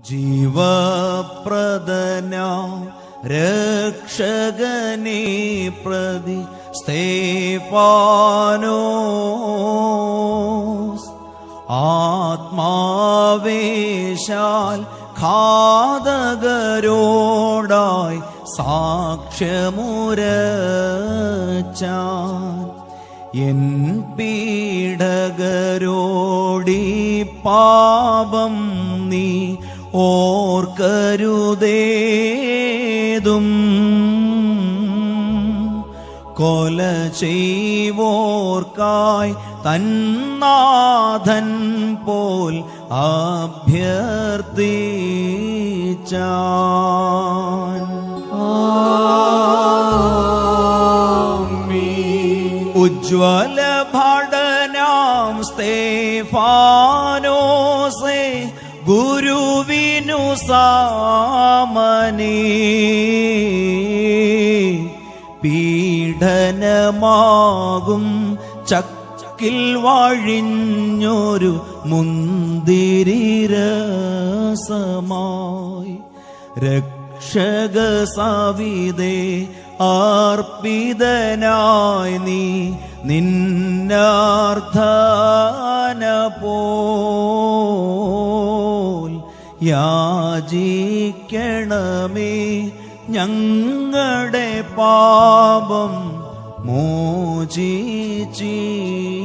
ജീവപ്രദന രക്ഷകനെ പ്രതി സ്തേഫാനോസ് ആത്മാവേശാൽ ഘാതകരോടായി സാക്ഷ്യമുരച്ചാൻ എൻ പീഡകരോടി പാപം നീ ഓർക്കരുതേതും കൊല ചെയ്വോർക്കായി തന്നാഥൻ പോൽ അഭ്യർത്ഥിച്ചാൻ ഉജ്വല ഭടനാം സ്തേഫാനോസേ ഗുരുവിനു സാമനേ പീഡനമാകും ചക്കിൽ വഴിഞ്ഞൊരു മുന്തിരിരസമായി രക്ഷക സവിതേ അർപ്പിതനായി നീ നിന്നാർത്ഥന പോൽ യാചിക്കണമേ ഞങ്ങളുടെ പാപം മോചിച്ചീ